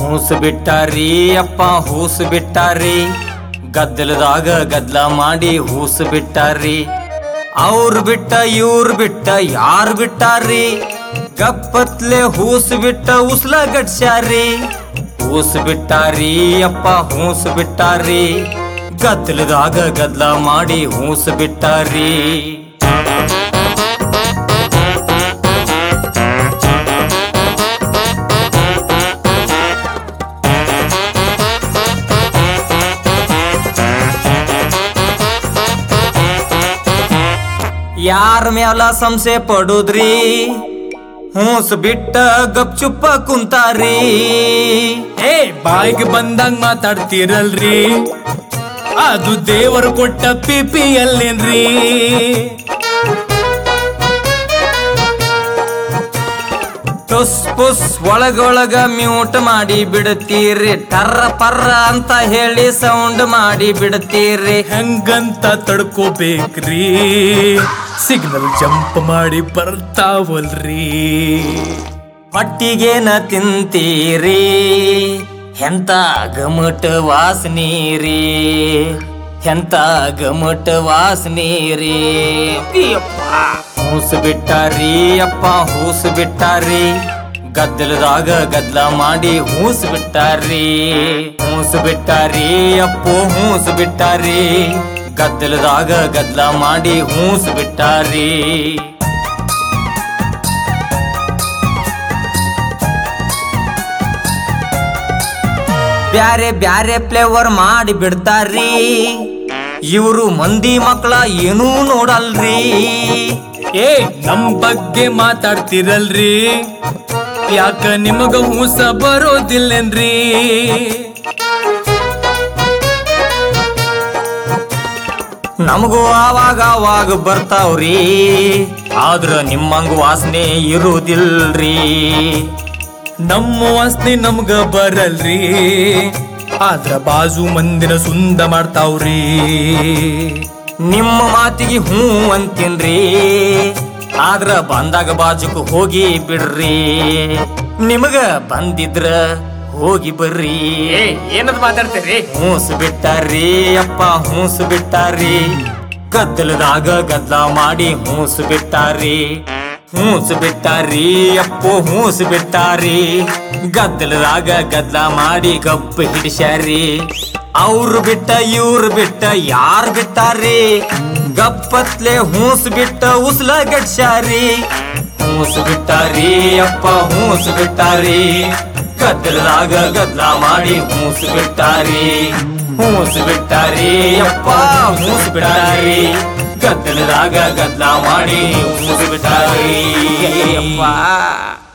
whose ಬಿಟ್ಟಾರಿ ಅಪ್ಪ whose ಬಿಟ್ಟಾರಿ ಗದ್ದಲದಾಗ ಗದ್ಲ ಮಾಡಿ ಹೂಸ್ ಬಿಟ್ಟಾರಿ ಅವ್ರು ಬಿಟ್ಟ ಇವ್ರು ಬಿಟ್ಟ ಯಾರು ಬಿಟ್ಟಾರಿ ಗಪ್ಪತ್ಲೆ ಹೂಸ್ ಬಿಟ್ಟ ಉಸ್ಲ ಗಡ್ಸ್ಯಾರಿ ಹೂಸ್ ಬಿಟ್ಟಾರಿ ಅಪ್ಪ ಹೂಸ್ ಬಿಟ್ಟಾರಿ ಗದ್ದಲದಾಗ ಗದ್ಲ ಮಾಡಿ ಹೂಸ್ ಬಿಟ್ಟಾರಿ ಯಾರ ಮ್ಯಾಲ ಸಂಶಯ ಪಡುದ್ರಿ ಹೂಸ್ ಬಿಟ್ಟ ಗಪ್ಚುಪ್ಪ ಕುಂತಾರಿ ಏ ಬಾಯಿಗೆ ಬಂದಂಗ್ ಮಾತಾಡ್ತೀರಲ್ರಿ ಅದು ದೇವರು ಕೊಟ್ಟ ಪಿಪಿ ಅಲ್ಲೇನ್ರಿ ಟುಸ್ ಪುಸ್ ಒಳಗೊಳಗ ಮ್ಯೂಟ್ ಮಾಡಿ ಬಿಡ್ತೀರಿ ಟರ್ರ ಪರ್ರ ಅಂತ ಹೇಳಿ ಸೌಂಡ್ ಮಾಡಿ ಬಿಡ್ತೀರಿ ಹೆಂಗಂತ ತಡ್ಕೋಬೇಕ್ರಿ ಸಿಗ್ನಲ್ ಜಂಪ್ ಮಾಡಿ ಬರ್ತಾವಲ್ರಿ ಹೊಟ್ಟಿಗೇನ ತಿಂತೀರಿ ಎಂತ ಗಮಟ ವಾಸನೀರಿ ಎಂತ ಗಮಟ ವಾಸನೀರಿ ಹೂಸ್ ಬಿಟ್ಟಾರಿ ಅಪ್ಪ ಹೂಸ್ ಬಿಟ್ಟಾರಿ ಗದ್ದಲದಾಗ ಗದ್ಲ ಮಾಡಿ ಹೂಸ್ ಬಿಟ್ಟಾರಿ ಹೂಸ್ ಬಿಟ್ಟಾರಿ ಅಪ್ಪು ಹೂಸ್ ಬಿಟ್ಟಾರಿ ಗದ್ದಲದಾಗ ಗದ್ಲ ಮಾಡಿ ಹೂಸ್ ಬಿಟ್ಟಾರಿ ಬ್ಯಾರೆ ಬ್ಯಾರೆ ಫ್ಲೇವರ್ ಮಾಡಿ ಬಿಡ್ತಾರ್ರಿ ಇವರು ಮಂದಿ ಮಕ್ಕಳ ಏನೂ ನೋಡಲ್ರಿ ಏ ನಮ್ ಬಗ್ಗೆ ಮಾತಾಡ್ತಿರಲ್ರಿ ಯಾಕ ನಿಮಗ ಹೂಸ ಬರೋದಿಲ್ಲೇನ್ರಿ ನಮಗೂ ಆವಾಗ ಆವಾಗ ಬರ್ತಾವ್ರಿ ಆದ್ರ ನಿಮ್ಮಂಗ ವಾಸನೆ ಇರುವುದಿಲ್ರಿ ನಮ್ಮ ವಾಸನೆ ನಮ್ಗ ಬರಲ್ರಿ ಆದ್ರ ಬಾಜು ಮಂದಿನ ಸುಂದ ಮಾಡ್ತಾವ್ರಿ ನಿಮ್ಮ ಮಾತಿಗೆ ಹ್ಞೂ ಅಂತೀನ್ರಿ ಆದ್ರ ಬಂದಾಗ ಬಾಜುಕ್ ಹೋಗಿ ಬಿಡ್ರಿ ನಿಮಗ ಬಂದಿದ್ರ ಹೋಗಿ ಬರ್ರಿ ಏನದ್ ಮಾತಾಡ್ತೀರಿ ಹೂಸ್ ಬಿಟ್ಟಾರಿ ಅಪ್ಪ ಹೂಸ್ ಬಿಟ್ಟಾರಿ ಗದ್ದಲದಾಗ ಗದ್ಲ ಮಾಡಿ ಹೂಸ್ ಬಿಟ್ಟಾರಿ ಹೂಸ್ ಬಿಟ್ಟಾರಿ ಅಪ್ಪು ಹೂಸ್ ಬಿಟ್ಟಾರಿ ಗದ್ದಲದಾಗ ಗದ್ಲ ಮಾಡಿ ಗಪ್ಪ ಹಿಡಿಸ್ಯಾರಿ ಅವ್ರು ಬಿಟ್ಟ ಇವ್ರು ಬಿಟ್ಟ ಯಾರ್ ಬಿಟ್ಟಾರಿ ಗಪ್ಪತ್ಲೆ ಹೂಸ್ ಬಿಟ್ಟ ಉಸ್ಲ ಗಡ್ಸ್ಯಾರಿ ಹೂಸ್ ಬಿಟ್ಟಾರಿ ಅಪ್ಪ ಹೂಸ್ ಬಿಟ್ಟಾರಿ ಗದ್ದಲದಾಗ ಗದ್ಲ ಮಾಡಿ ಹೂಸ್ ಬಿಟ್ಟಾರಿ ಹೂಸ್ ಬಿಟ್ಟಾರಿ ಅಪ್ಪ ಹೂಸ್ ಬಿಟ್ಟಾರಿ ಗದ್ದಲದಾಗ ಗದ್ಲ ಮಾಡಿ ಹೂಸ್ ಬಿಟ್ಟಾರಿ ಅಪ್ಪ